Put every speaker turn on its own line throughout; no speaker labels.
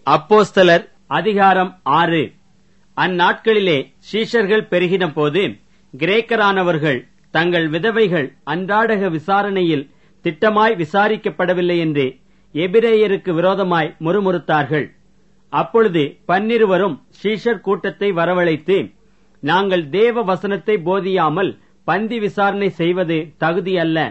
அப்போஸ்தலர் அதிகாரம் ஆறு அந்நாட்களிலே சீஷர்கள் பெருகின போது கிரேக்கரானவர்கள் தங்கள் விதவைகள் அன்றாடக விசாரணையில் திட்டமாய் விசாரிக்கப்படவில்லை என்று எபிரேயருக்கு விரோதமாய் முறுமுறுத்தார்கள் அப்பொழுது பன்னிருவரும் சீஷர் கூட்டத்தை வரவழைத்து நாங்கள் தேவ வசனத்தை போதியாமல் பந்தி விசாரணை செய்வது தகுதியல்ல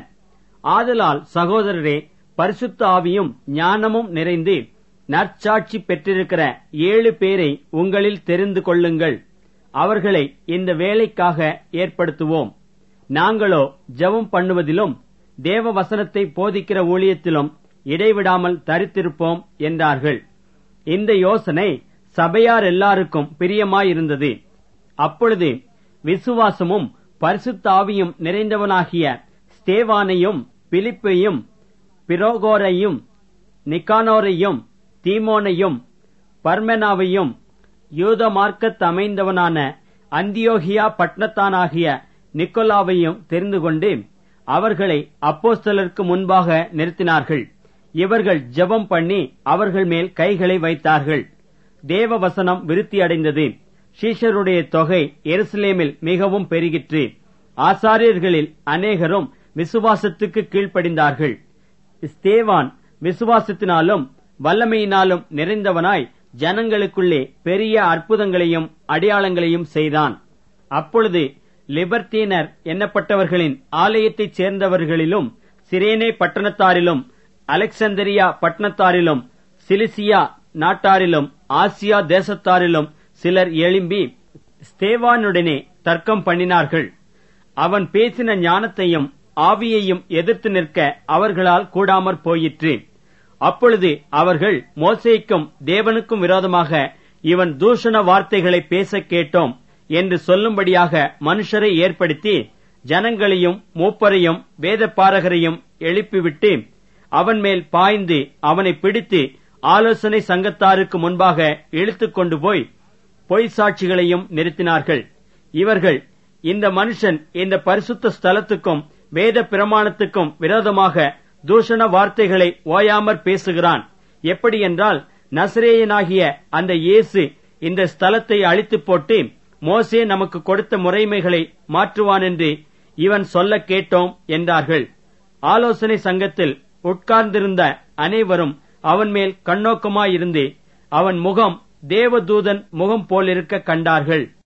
ஆதலால் சகோதரரே பரிசுத்த ஆவியும் ஞானமும் நிறைந்து நற்சாட்சி பெற்றிருக்கிற ஏழு பேரை உங்களில் தெரிந்து கொள்ளுங்கள் அவர்களை இந்த வேலைக்காக ஏற்படுத்துவோம் நாங்களோ ஜெபம் பண்ணுவதிலும் தேவ வசனத்தை போதிக்கிற ஊழியத்திலும் இடைவிடாமல் தரித்திருப்போம் என்றார்கள் இந்த யோசனை சபையார் எல்லாருக்கும் பிரியமாயிருந்தது அப்பொழுது விசுவாசமும் பரிசுத்தாவியும் நிறைந்தவனாகிய ஸ்தேவானையும் பிலிப்பையும் பிரோகோரையும் நிக்கானோரையும் தீமோனையும் பர்மெனாவையும் யூத மார்க்கத் அமைந்தவனான அந்தியோகியா பட்டணத்தானாகிய நிக்கோலாவையும் தெரிந்து கொண்டு அவர்களை அப்போஸ்தலருக்கு முன்பாக நிறுத்தினார்கள் இவர்கள் ஜெபம் பண்ணி அவர்கள் மேல் கைகளை வைத்தார்கள் தேவ வசனம் விருத்தியடைந்தது சீஷருடைய தொகை எருசலேமில் மிகவும் பெருகிற்று ஆசாரியர்களில் அநேகரும் விசுவாசத்துக்கு கீழ்ப்படிந்தார்கள் ஸ்தேவான் விசுவாசத்தினாலும் வல்லமையினாலும் நிறைந்தவனாய் ஜனங்களுக்குள்ளே பெரிய அற்புதங்களையும் அடையாளங்களையும் செய்தான் அப்பொழுது லிபர்த்தீனர் எண்ணப்பட்டவர்களின் ஆலயத்தைச் சேர்ந்தவர்களிலும் சிரேனே பட்டணத்தாரிலும் அலெக்சந்தரியா பட்டணத்தாரிலும் சிலிசியா நாட்டாரிலும் ஆசியா தேசத்தாரிலும் சிலர் எழும்பி ஸ்தேவானுடனே தர்க்கம் பண்ணினார்கள் அவன் பேசின ஞானத்தையும் ஆவியையும் எதிர்த்து நிற்க அவர்களால் கூடாமற் போயிற்று அப்பொழுது அவர்கள் மோசேக்கும் தேவனுக்கும் விரோதமாக இவன் தூஷண வார்த்தைகளை பேச கேட்டோம் என்று சொல்லும்படியாக மனுஷரை ஏற்படுத்தி ஜனங்களையும் மூப்பரையும் வேதப்பாரகரையும் எழுப்பிவிட்டு அவன் மேல் பாய்ந்து அவனை பிடித்து ஆலோசனை சங்கத்தாருக்கு முன்பாக இழுத்துக் கொண்டு போய் பொய் சாட்சிகளையும் நிறுத்தினார்கள் இவர்கள் இந்த மனுஷன் இந்த பரிசுத்த ஸ்தலத்துக்கும் வேத பிரமாணத்துக்கும் விரோதமாக தூஷண வார்த்தைகளை ஓயாமற் பேசுகிறான் எப்படி என்றால் நசரேயனாகிய அந்த இயேசு இந்த ஸ்தலத்தை அழித்து போட்டு மோசே நமக்கு கொடுத்த முறைமைகளை மாற்றுவான் என்று இவன் சொல்ல கேட்டோம் என்றார்கள் ஆலோசனை சங்கத்தில் உட்கார்ந்திருந்த அனைவரும் அவன் மேல் கண்ணோக்கமாயிருந்து அவன் முகம் தேவதூதன் முகம் போலிருக்க கண்டார்கள்